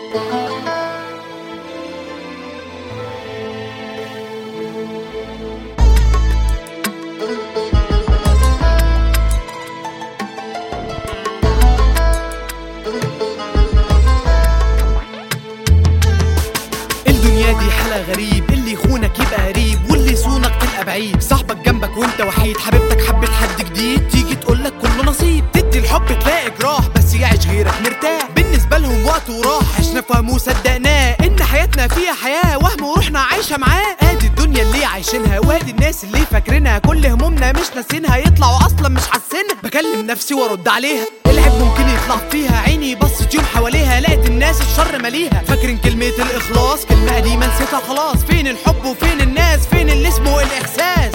الدنيا دي حالة غريب اللي يخونك يبقى قريب واللي يصونك تلقى بعيد صاحبك جنبك وانت وحيد حبيبتك حبت حد جديد تيجي تقولك كله نصيب تدي الحب تلاقي جراح بس يعيش غيرك مرتاح بالنسبة لهم وقت وراح عشنا فهمه وصدقناه ان حياتنا فيها حياة وهم وروحنا عايشة معاه ادي الدنيا اللي عايشينها وادي الناس اللي فاكرينها كل همومنا مش ناسينها يطلعوا اصلا مش حاسينها بكلم نفسي وارد عليها العيب ممكن يطلع فيها عيني بصت يوم حواليها لقيت الناس الشر ماليها فاكرين كلمة الإخلاص كلمة قديمة نسيتها خلاص فين الحب وفين الناس فين اللي اسمه الإحساس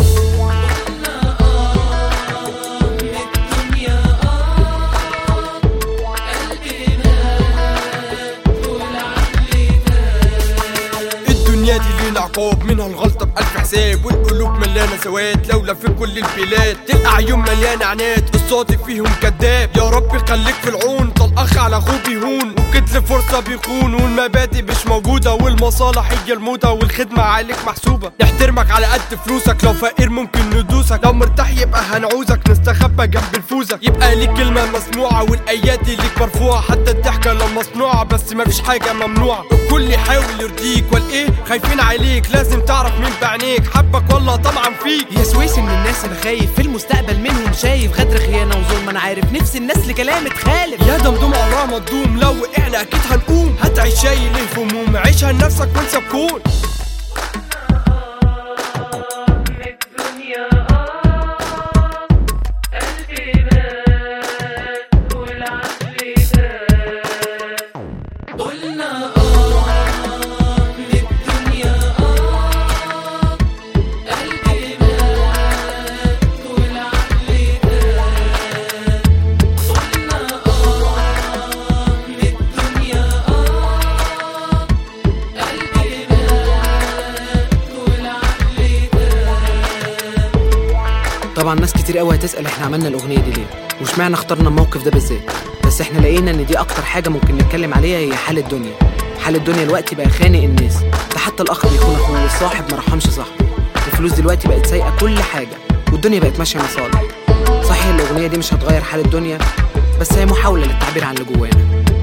الدنيا دي لينا عقاب منها الغلطة بألف حساب والقلوب مليانة سواد لولا في كل البلاد تلقى عيون مليانة عناد الصادق فيهم كذاب يا رب خليك في العون طال أخ على أخوه بيهون وكتل فرصة بيخون والمبادئ مش موجودة والمصالح هي الموضة والخدمة عليك محسوبة نحترمك على قد فلوسك لو فقير ممكن ندوسك لو مرتاح يبقى هنعوزك نستخبى جنب الفوزك يبقى ليك كلمة مسموعة والأيادي ليك مرفوعة حتى الضحكة لو مصنوعة بس مفيش حاجة ممنوعة الكل يحاول يرضيك والايه خايفين عليك لازم تعرف مين بعينيك حبك والله طمعا فيك يا سويس من الناس انا خايف في المستقبل منهم شايف غدر خيانة وظلم انا عارف نفس الناس لكلام تخالف يا دمدم عمرها ما تدوم لو وقعنا اكيد هنقوم هتعيش شايل الهموم عيشها لنفسك وانسى بكون طبعا ناس كتير قوي هتسأل احنا عملنا الأغنية دي ليه واشمعنى اخترنا الموقف ده بالذات بس احنا لقينا ان دي اكتر حاجة ممكن نتكلم عليها هي حال الدنيا حال الدنيا دلوقتي بقى خانق الناس ده حتى الاخ بيخون اخوه والصاحب ما رحمش صاحبه الفلوس دلوقتي بقت سايقة كل حاجة والدنيا بقت ماشية مصالح صحيح الأغنية دي مش هتغير حال الدنيا بس هي محاولة للتعبير عن اللي جوانا